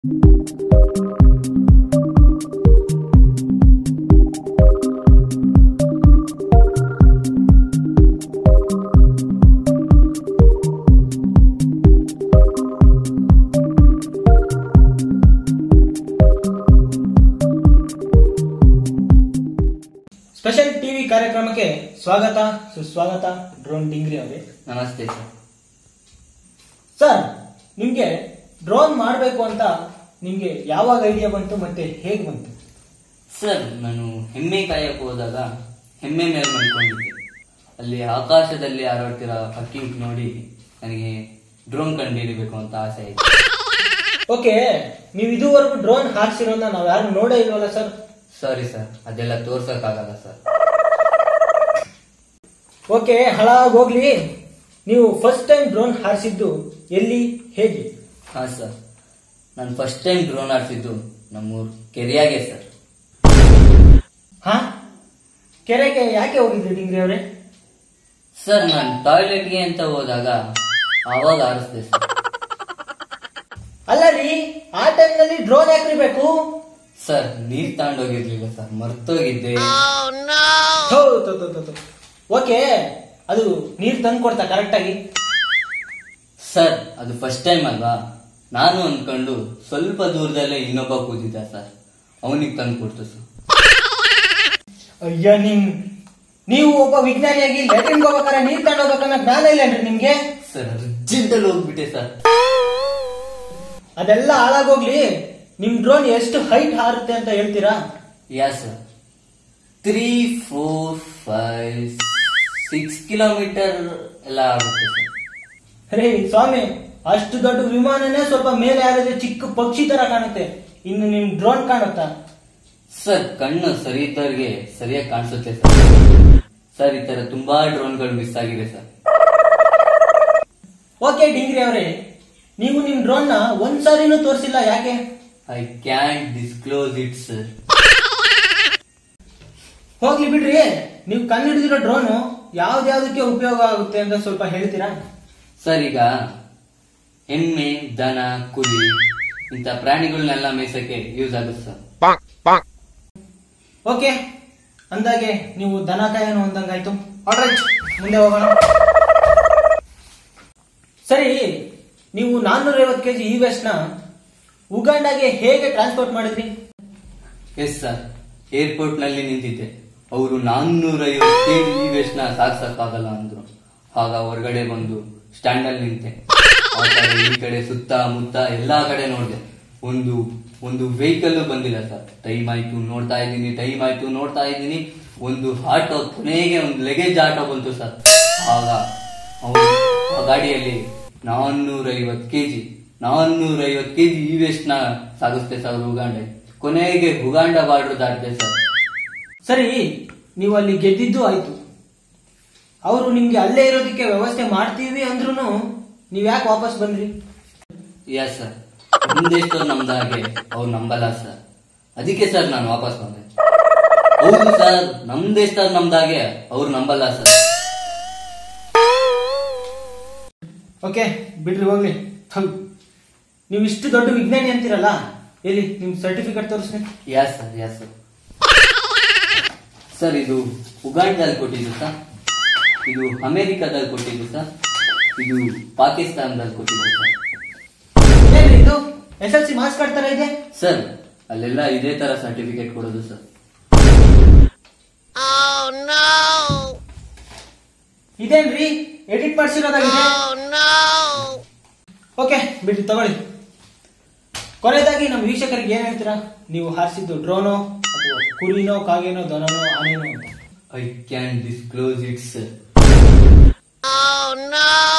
Special TV ಕಾರ್ಯಕ್ರಮಕ್ಕೆ ಸ್ವಾಗತ ಸುಸ್ವಾಗತ ಡ್ರೋನ್ ಡಿಂಗ್ರಿ ಅವರೇ ನಮಸ್ತೆ ಸರ್ ಸರ್ ನಿಮ್ಗೆ ಡ್ರೋನ್ ಮಾಡಬೇಕು ಅಂತ ನಿಮ್ಗೆ ಯಾವಾಗ ಐಡಿಯಾ ಬಂತು ಮತ್ತೆ ಹೇಗೆ ಬಂತು ಸರ್ ನಾನು ಹೆಮ್ಮೆ ಕಾಯಕ್ಕೆ ಹೋದಾಗ ಹೆಮ್ಮೆ ಮೇಲೆ ಮಲ್ಕೊಂಡಿದ್ದೆ ಅಲ್ಲಿ ಆಕಾಶದಲ್ಲಿ ಹಾರಾಡ್ತಿರೋ ಹಕ್ಕಿ ನೋಡಿ ನನಗೆ ಡ್ರೋನ್ ಕಂಡುಹಿಡಿಬೇಕು ಅಂತ ಆಸೆ ಆಯ್ತು ಓಕೆ ನೀವು ಇದುವರೆಗೂ ಡ್ರೋನ್ ಹಾರಿಸಿರೋದನ್ನ ನಾವ್ ಯಾರು ನೋಡೇ ಇಲ್ವಲ್ಲ ಸರ್ ಸಾರಿ ಸರ್ ಅದೆಲ್ಲ ತೋರ್ಸಕ್ಕಾಗಲ್ಲ ಸರ್ ಓಕೆ ಹಾಳಾಗ್ ಹೋಗ್ಲಿ ನೀವು ಫಸ್ಟ್ ಟೈಮ್ ಡ್ರೋನ್ ಹಾರಿಸಿದ್ದು ಎಲ್ಲಿ ಹೇಗೆ ಹಾ ಸರ್ ನಾನು ಫಸ್ಟ್ ಟೈಮ್ ಡ್ರೋನ್ ಆಡ್ಸಿದ್ದು ನಮ್ಮೂರ್ ಕೆರಿಯಾಗೆ ಸರ್ ಹಾ ಕೆರೆಗೆ ಯಾಕೆ ಹೋಗಿದ್ರಿ ಡಿಂಗ್ರಿ ಅವರೇ ಸರ್ ನಾನು ಟಾಯ್ಲೆಟ್ಗೆ ಅಂತ ಹೋದಾಗ ಆವಾಗ ಆರಿಸ್ದೆ ಸರ್ ಅಲ್ಲ ರೀ ಆ ಟೈಮ್ನಲ್ಲಿ ಡ್ರೋನ್ ಯಾಕ್ರಿ ಬೇಕು ಸರ್ ನೀರ್ ತಗೊಂಡೋಗಿರ್ಲಿಲ್ಲ ಸರ್ ಮರ್ತೋಗಿದ್ದೆ ಓಕೆ ಅದು ನೀರ್ ತಂದು ಕೊಡ್ತಾ ಕರೆಕ್ಟ್ ಆಗಿ ಸರ್ ಅದು ಫಸ್ಟ್ ಟೈಮ್ ಅಲ್ವಾ ನಾನು ಅನ್ಕೊಂಡು ಸ್ವಲ್ಪ ದೂರದಲ್ಲೇ ಇನ್ನೊಬ್ಬ ಕೂತಿದ್ದ ಸರ್ ಅವನಿಗೆ ತಂದು ಕೊಡ್ತು ಸರ್ ಅಯ್ಯ ನಿಮ್ ನೀವು ಒಬ್ಬ ವಿಜ್ಞಾನಿಯಾಗಿ ಲ್ಯಾಟ್ರಿನ್ ಹೋಗ್ಬೇಕಾದ್ರೆ ನೀರ್ ತಗೊಂಡು ಹೋಗ್ಬೇಕನ್ನ ಜ್ಞಾನ ಇಲ್ಲೇನ್ರಿ ನಿಮ್ಗೆ ಸರ್ ಅರ್ಜೆಂಟಲ್ಲಿ ಹೋಗ್ಬಿಟ್ಟೆ ಸರ್ ಅದೆಲ್ಲ ಹಾಳಾಗೋಗ್ಲಿ ನಿಮ್ ಡ್ರೋನ್ ಎಷ್ಟು ಹೈಟ್ ಹಾರುತ್ತೆ ಅಂತ ಹೇಳ್ತೀರಾ yeah sir three four five six kilometre ಎಲ್ಲ ಆಗುತ್ತೆ ಸರ್ ರೇ ಸ್ವಾಮಿ ಅಷ್ಟು ದೊಡ್ಡ ವಿಮಾನನೇ ಸ್ವಲ್ಪ ಮೇಲೆ ಯಾರಿದ್ರೆ ಚಿಕ್ಕ ಪಕ್ಷಿ ತರ ಕಾಣುತ್ತೆ ಇನ್ನು ನಿಮ್ ಡ್ರೋನ್ ಕಾಣುತ್ತಾ ಸರ್ ಕಣ್ಣು ಸರಿ ಇದ್ದವ್ರಿಗೆ ಸರಿಯಾಗಿ ಕಾಣಿಸುತ್ತೆ ಸರ್ ಸರ್ ಈ ತರ ತುಂಬಾ ಡ್ರೋನ್ಗಳು ಮಿಸ್ ಆಗಿದೆ ಸರ್ ಓಕೆ ಡಿಂಗ್ರಿ ಅವರೇ ನೀವು ನಿಮ್ ಡ್ರೋನ್ ನ ಒಂದ್ ಸಾರಿನೂ ತೋರಿಸಿಲ್ಲ ಯಾಕೆ I can disclose it sir ಹೋಗ್ಲಿ ಬಿಡ್ರಿ ನೀವು ಕಂಡುಹಿಡಿದಿರೋ ಡ್ರೋನು ಯಾವ್ದ್ಯಾವ್ದಕ್ಕೆ ಉಪಯೋಗ ಆಗುತ್ತೆ ಅಂತ ಸ್ವಲ್ಪ ಹೇಳ್ತೀರಾ ಸರ್ ಈಗ ಎಮ್ಮೆ ದನ ಕುರಿ ಇಂಥ ಪ್ರಾಣಿಗಳನ್ನೆಲ್ಲ ಮೇಯ್ಸಕ್ಕೆ ಯೂಸ್ ಆಗುತ್ತೆ ಸರ್ ಓಕೆ ಅಂದಾಗೆ ನೀವು ದನ ಕಾಯನು ಅಂದಂಗಾಯ್ತು ಆಲ್ರೈಟ್ ಮುಂದೆ ಹೋಗೋಣ ಸರಿ ನೀವು ನಾನ್ನೂರ ಐವತ್ತು ಕೆಜಿ ಇ ವೆಸ್ಟ್ ನ ಉಗಾಂಡಾಗೆ ಹೇಗೆ ಟ್ರಾನ್ಸ್ಪೋರ್ಟ್ ಮಾಡಿದ್ರಿ ಎಸ್ ಸರ್ ಏರ್ಪೋರ್ಟ್ ನಲ್ಲಿ ನಿಂತಿದ್ದೆ ಅವರು ನಾನ್ನೂರ ಐವತ್ತು ಕೆಜಿ ಈ ವೇಸ್ಟ್ ನ ಸಾಗ್ಸಕ್ಕಾಗಲ್ಲ ಅಂದ್ರು ಆಗ ಹೊರಗಡೆ ಬಂದು ಸ್ಟ್ಯಾಂಡ್ ಅಲ್ಲಿ ನಿಂತೆ ಆ ಕಡೆ ಈ ಕಡೆ ಸುತ್ತ ಮುತ್ತ ಎಲ್ಲಾ ಕಡೆ ನೋಡಿದೆ ಒಂದು ಒಂದು ವೆಹಿಕಲ್ ಬಂದಿಲ್ಲ ಸರ್ ಟೈಮ್ ಆಯ್ತು ನೋಡ್ತಾ ಇದ್ದೀನಿ ಟೈಮ್ ಆಯ್ತು ನೋಡ್ತಾ ಇದ್ದೀನಿ ಒಂದು ಆಟೋ ಕೊನೆಗೆ ಒಂದು ಲಗೇಜ್ ಆಟೋ ಬಂತು ಸರ್ ಆಗ ಅವ್ರು ಆ ಗಾಡಿಯಲ್ಲಿ ನಾನ್ನೂರ ಐವತ್ತು ಕೆಜಿ ನಾನ್ನೂರ ಐವತ್ತು ಕೆಜಿ ಈ ವೇಸ್ಟ್ ನ ಸಾಗಿಸ್ತೆ ಸರ್ ಉಗಾಂಡ ಕೊನೆಗೆ ಉಗಾಂಡ ಬಾರ್ಡರ್ ದಾಟಿದೆ ಸರ್ ಸರಿ ನೀವು ಅಲ್ಲಿ ಗೆದ್ದಿದ್ದು ಆಯ್ತು ಅವರು ನಿಮ್ಗೆ ಅಲ್ಲೇ ಇರೋದಕ್ಕೆ ವ್ಯವಸ್ಥೆ ಮಾಡ್ತೀವಿ ಅಂದ್ರೂ ನೀವ್ ಯಾಕೆ ವಾಪಸ್ ಬಂದ್ರಿ ಯಸ್ ಸರ್ ನಮ್ ದೇಶದವ್ರು ನಮ್ದಾಗೆ ಅವ್ರು ನಂಬಲ್ಲ ಸರ್ ಅದಕ್ಕೆ ಸರ್ ನಾನು ವಾಪಸ್ ಬಂದೆ ಹೌದು ಸರ್ ನಮ್ ದೇಶದವ್ರು ನಮ್ದಾಗೆ ಅವ್ರು ನಂಬಲ್ಲ ಸರ್ ಓಕೆ ಬಿಡ್ರಿ ಹೋಗ್ಲಿ ಥು. ನೀವು ಇಷ್ಟು ದೊಡ್ಡ ವಿಜ್ಞಾನಿ ಅಂತೀರಲ್ಲ ಎಲ್ಲಿ ನಿಮ್ ಸರ್ಟಿಫಿಕೇಟ್ ತೋರಿಸ್ರಿ yes sir yes sir sir ಇದು ಉಗಾಂಡದಲ್ಲಿ ಕೊಟ್ಟಿದ್ದು ಸರ್ ಇದು ಅಮೆರಿಕದಲ್ಲಿ ಕೊಟ್ಟಿದ್ದು ಸರ್ ಇದು ಪಾಕಿಸ್ತಾನದಲ್ಲಿ ಕೊಟ್ಟಿದ್ದು ಸರ್ ಏನ್ರಿ ಇದು S L C marks card ತರ ಇದೆ ಸರ್ ಅಲ್ಲೆಲ್ಲ ಇದೇ ತರ ಸರ್ಟಿಫಿಕೇಟ್ ಕೊಡೋದು ಸರ್ ಇದೇನ್ರಿ ಎಡಿಟ್ ಮಾಡಿಸಿರೋದಾಗಿದೆ ಓಕೆ ಬಿಡ್ರಿ ತಗೊಳ್ಳಿ ಕೊನೆಯದಾಗಿ ನಮ್ಮ ವೀಕ್ಷಕರಿಗೆ ಏನ್ ಹೇಳ್ತೀರಾ ನೀವು ಹಾರಿಸಿದ್ದು ಡ್ರೋನೋ ಅಥವಾ ಕುರಿನೋ ಕಾಗೆನೋ ದನನೋ ಆನೆನೋ ಅಂತ I can disclose it sir Oh no!